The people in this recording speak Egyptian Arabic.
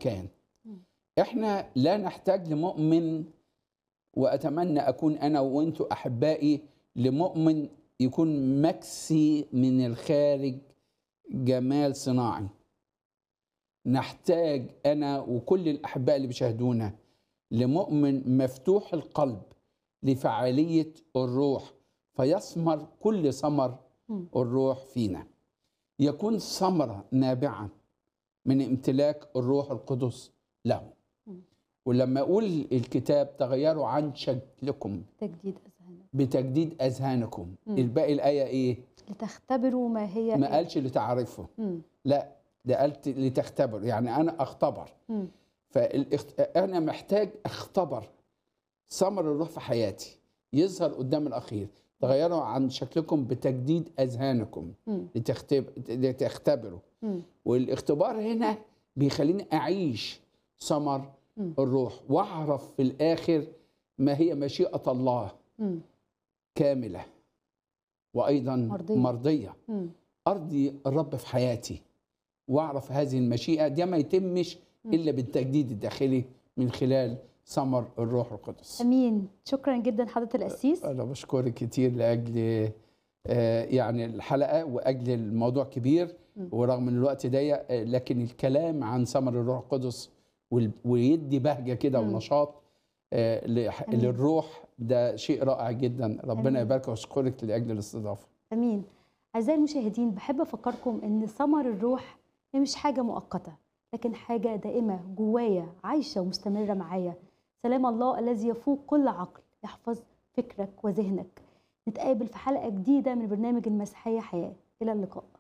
مكان احنا لا نحتاج لمؤمن واتمنى اكون انا وانتم احبائي لمؤمن يكون مكسي من الخارج جمال صناعي نحتاج انا وكل الاحباء اللي بيشاهدونا لمؤمن مفتوح القلب لفعاليه الروح فيثمر كل ثمر مم. الروح فينا يكون ثمره نابعه من امتلاك الروح القدس له مم. ولما اقول الكتاب تغيروا عن شكلكم تجديد اذهانك بتجديد اذهانكم مم. الباقي الايه ايه لتختبروا ما هي ما قالش لتعرفوا مم. لا ده قالت لتختبر يعني انا اختبر مم. فانا محتاج اختبر ثمر الروح في حياتي يظهر قدام الاخير تغيروا عن شكلكم بتجديد اذهانكم مم. لتختب... لتختبروا مم. والاختبار هنا بيخليني اعيش ثمر مم. الروح واعرف في الاخر ما هي مشيئه الله مم. كامله وايضا مرضية. مرضيه, مرضية. مم. ارضي الرب في حياتي واعرف هذه المشيئه دي ما يتمش مم. الا بالتجديد الداخلي من خلال ثمر الروح القدس امين شكرا جدا حضره القسيس انا بشكرك كتير لاجل آه، يعني الحلقه واجل الموضوع كبير مم. ورغم ان الوقت ضيق آه، لكن الكلام عن ثمر الروح القدس وال- ويدي بهجه كده مم. ونشاط آه، لح- أمين. للروح ده شيء رائع جدا ربنا أمين. يبارك واشكرك لاجل الاستضافه امين اعزائي المشاهدين بحب افكركم ان ثمر الروح هي مش حاجه مؤقته لكن حاجه دائمه جوايا عايشه ومستمره معايا سلام الله الذي يفوق كل عقل يحفظ فكرك وذهنك نتقابل في حلقه جديده من برنامج المسيحيه حياه الى اللقاء